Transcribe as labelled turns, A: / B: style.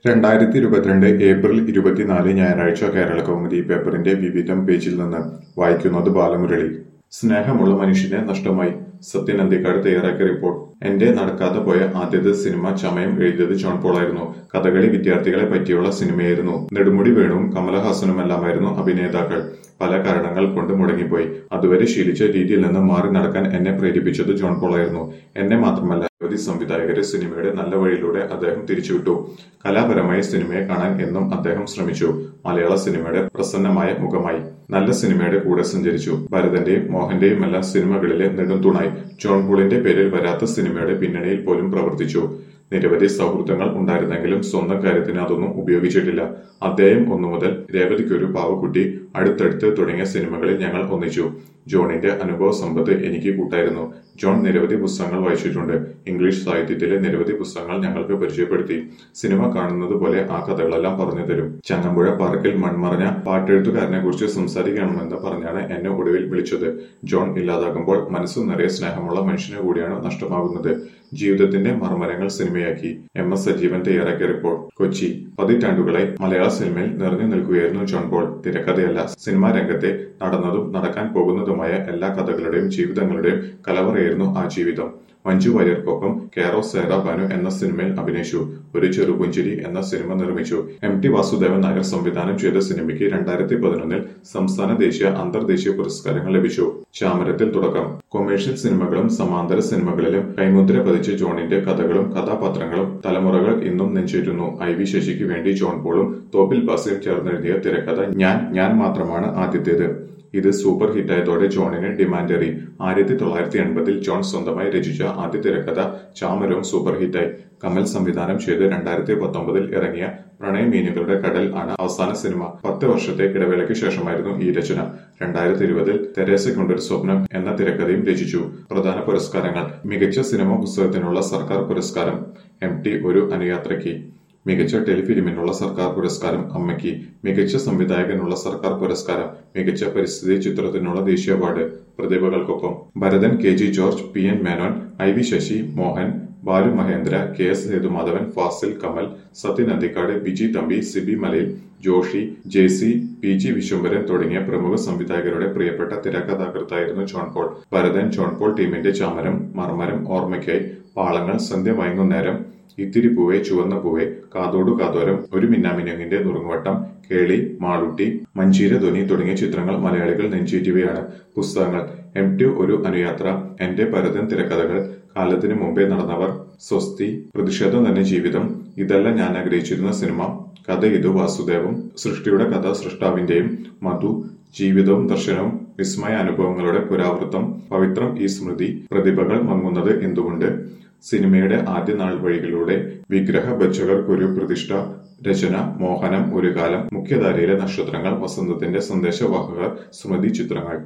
A: രണ്ടായിരത്തി ഇരുപത്തിരണ്ട് ഏപ്രിൽ ഇരുപത്തിനാല് ഞായറാഴ്ച കേരള കൗമുദി പേപ്പറിന്റെ വിവിധം പേജിൽ നിന്ന് വായിക്കുന്നത് ബാലമുരളി സ്നേഹമുള്ള മനുഷ്യനെ നഷ്ടമായി സത്യൻ അന്തിക്കാട് തയ്യാറാക്കിയ റിപ്പോർട്ട് എന്റെ നടക്കാതെ പോയ ആദ്യത്തെ സിനിമ ചമയം എഴുതിയത് ജോൺ പോളായിരുന്നു കഥകളി വിദ്യാർത്ഥികളെ പറ്റിയുള്ള സിനിമയായിരുന്നു നെടുമുടി വേണുവും കമലഹാസനുമെല്ലാമായിരുന്നു അഭിനേതാക്കൾ പല കാരണങ്ങൾ കൊണ്ട് മുടങ്ങിപ്പോയി അതുവരെ ശീലിച്ച രീതിയിൽ നിന്ന് മാറി നടക്കാൻ എന്നെ പ്രേരിപ്പിച്ചത് ജോൺ പോളായിരുന്നു എന്നെ മാത്രമല്ല നിരവധി സംവിധായകരെ സിനിമയുടെ നല്ല വഴിയിലൂടെ അദ്ദേഹം തിരിച്ചുവിട്ടു കലാപരമായ സിനിമയെ കാണാൻ എന്നും അദ്ദേഹം ശ്രമിച്ചു മലയാള സിനിമയുടെ പ്രസന്നമായ മുഖമായി നല്ല സിനിമയുടെ കൂടെ സഞ്ചരിച്ചു ഭരതന്റെയും മോഹന്റെയും എല്ലാം സിനിമകളിലെ നെടുംതൂണായി ജോൺ പോളിന്റെ പേരിൽ വരാത്ത സിനിമയുടെ പിന്നണിയിൽ പോലും പ്രവർത്തിച്ചു നിരവധി സൗഹൃദങ്ങൾ ഉണ്ടായിരുന്നെങ്കിലും സ്വന്തം കാര്യത്തിന് അതൊന്നും ഉപയോഗിച്ചിട്ടില്ല അധ്യായം ഒന്നു മുതൽ രേവതിക്കൊരു പാവക്കുട്ടി അടുത്തടുത്ത് തുടങ്ങിയ സിനിമകളിൽ ഞങ്ങൾ ഒന്നിച്ചു ജോണിന്റെ അനുഭവ സമ്പത്ത് എനിക്ക് കൂട്ടായിരുന്നു ജോൺ നിരവധി പുസ്തകങ്ങൾ വായിച്ചിട്ടുണ്ട് ഇംഗ്ലീഷ് സാഹിത്യത്തിലെ നിരവധി പുസ്തകങ്ങൾ ഞങ്ങൾക്ക് പരിചയപ്പെടുത്തി സിനിമ കാണുന്നത് പോലെ ആ കഥകളെല്ലാം പറഞ്ഞു തരും ചങ്ങമ്പുഴ പാർക്കിൽ മൺമറഞ്ഞ പാട്ടെഴുത്തുകാരനെ കുറിച്ച് സംസാരിക്കണമെന്ന് പറഞ്ഞാണ് എന്നെ ഒടുവിൽ വിളിച്ചത് ജോൺ ഇല്ലാതാകുമ്പോൾ മനസ്സു നിറയെ സ്നേഹമുള്ള മനുഷ്യനെ കൂടിയാണ് നഷ്ടമാകുന്നത് ജീവിതത്തിന്റെ മർമരങ്ങൾ സിനിമയാക്കി എം എസ് സജീവൻ തയ്യാറാക്കിയ റിപ്പോർട്ട് കൊച്ചി പതിറ്റാണ്ടുകളായി മലയാള സിനിമയിൽ നിറഞ്ഞു നിൽക്കുകയായിരുന്നു ജോൺ പോൾ തിരക്കഥയല്ല സിനിമാ രംഗത്തെ നടന്നതും നടക്കാൻ പോകുന്നതുമായ എല്ലാ കഥകളുടെയും ജീവിതങ്ങളുടെയും കലവറയായിരുന്നു ആ ജീവിതം മഞ്ജു വാര്യർക്കൊപ്പം കെയർ ഓഫ് സേറ ബാനു എന്ന സിനിമയിൽ അഭിനയിച്ചു ഒരു ചെറുപുഞ്ചിരി എന്ന സിനിമ നിർമ്മിച്ചു എം ടി വാസുദേവൻ നായർ സംവിധാനം ചെയ്ത സിനിമയ്ക്ക് രണ്ടായിരത്തി പതിനൊന്നിൽ സംസ്ഥാന ദേശീയ അന്തർദേശീയ പുരസ്കാരങ്ങൾ ലഭിച്ചു ചാമരത്തിൽ തുടക്കം കൊമേഴ്ഷ്യൽ സിനിമകളും സമാന്തര സിനിമകളിലും കൈമുദ്ര പതിച്ച ജോണിന്റെ കഥകളും കഥാപാത്രങ്ങളും തലമുറകൾ ഇന്നും നെഞ്ചേറ്റുന്നു ഐ വി ശശിക്ക് വേണ്ടി ജോൺ പോളും തോപ്പിൽ ബാസിയും ചേർന്നെഴുതിയ തിരക്കഥ ഞാൻ ഞാൻ മാത്രമാണ് ആദ്യത്തേത് ഇത് സൂപ്പർ ഹിറ്റായതോടെ ജോണിന് ഡിമാൻഡേറി ആയിരത്തി തൊള്ളായിരത്തി എൺപതിൽ ജോൺ സ്വന്തമായി രചിച്ച ആദ്യ തിരക്കഥ ചാമരവും സൂപ്പർ ഹിറ്റായി കമൽ സംവിധാനം ചെയ്ത് രണ്ടായിരത്തി പത്തൊമ്പതിൽ ഇറങ്ങിയ പ്രണയമീനുകളുടെ കടൽ ആണ് അവസാന സിനിമ പത്ത് വർഷത്തെ ഇടവേളയ്ക്ക് ശേഷമായിരുന്നു ഈ രചന രണ്ടായിരത്തി ഇരുപതിൽ തെരേസയ്ക്കൊണ്ടൊരു സ്വപ്നം എന്ന തിരക്കഥയും രചിച്ചു പ്രധാന പുരസ്കാരങ്ങൾ മികച്ച സിനിമ പുസ്തകത്തിനുള്ള സർക്കാർ പുരസ്കാരം എം ടി ഒരു അനുയാത്രയ്ക്ക് മികച്ച ടെലിഫിലിമിനുള്ള സർക്കാർ പുരസ്കാരം അമ്മയ്ക്ക് മികച്ച സംവിധായകനുള്ള സർക്കാർ പുരസ്കാരം മികച്ച പരിസ്ഥിതി ചിത്രത്തിനുള്ള ദേശീയ അവാർഡ് പ്രതിഭകൾക്കൊപ്പം Bharathan K G George P N Menon I V Sasi Mohan Balu Mahendra K S Sethumadhavan Fazil Kamal Sathyan Anthikad Biji Thampi Sibi Malayil Joshiy J C P G Viswambharan തുടങ്ങിയ പ്രമുഖ സംവിധായകരുടെ പ്രിയപ്പെട്ട തിരക്കഥാകൃത്തായിരുന്നു John Paul Bharathan John Paul ടീമിന്റെ ചാമരം മർമരം ഓർമ്മയ്ക്കായി പാളങ്ങൾ സന്ധ്യ വൈകുന്നേരം ഇത്തിരി പൂവേ ചുവന്ന പൂവേ കാതോടു കാതോരം ഒരു മിന്നാമിനുങ്ങിന്റെ നുറുങ്ങുവട്ടം കേളി മാളൂട്ടി മഞ്ചീര ധ്വനി തുടങ്ങിയ ചിത്രങ്ങൾ മലയാളികൾ നെഞ്ചേറ്റുകയാണ് പുസ്തകങ്ങൾ എം ടി ഒരു അനുയാത്ര എന്റെ ഭരതൻ തിരക്കഥകൾ കാലത്തിന് മുമ്പേ നടന്നവർ സ്വസ്തി പ്രതിഷേധം തന്നെ ജീവിതം ഇതല്ല ഞാൻ ആഗ്രഹിച്ചിരുന്ന സിനിമ കഥ ഇത് വാസുദേവും സൃഷ്ടിയുടെ കഥ സൃഷ്ടാവിന്റെയും മധു ജീവിതവും ദർശനവും വിസ്മയ അനുഭവങ്ങളുടെ പുരാവൃത്തം പവിത്രം ഈ സ്മൃതി പ്രതിഭകൾ മങ്ങുന്നത് എന്തുകൊണ്ട് സിനിമയുടെ ആദ്യ നാൾ വഴികളിലൂടെ വിഗ്രഹ ബച്ചകർക്കൊരു പ്രതിഷ്ഠ രചന മോഹനം ഒരു കാലം മുഖ്യധാരയിലെ നക്ഷത്രങ്ങൾ വസന്തത്തിന്റെ സന്ദേശവാഹകർ സ്മൃതി ചിത്രങ്ങൾ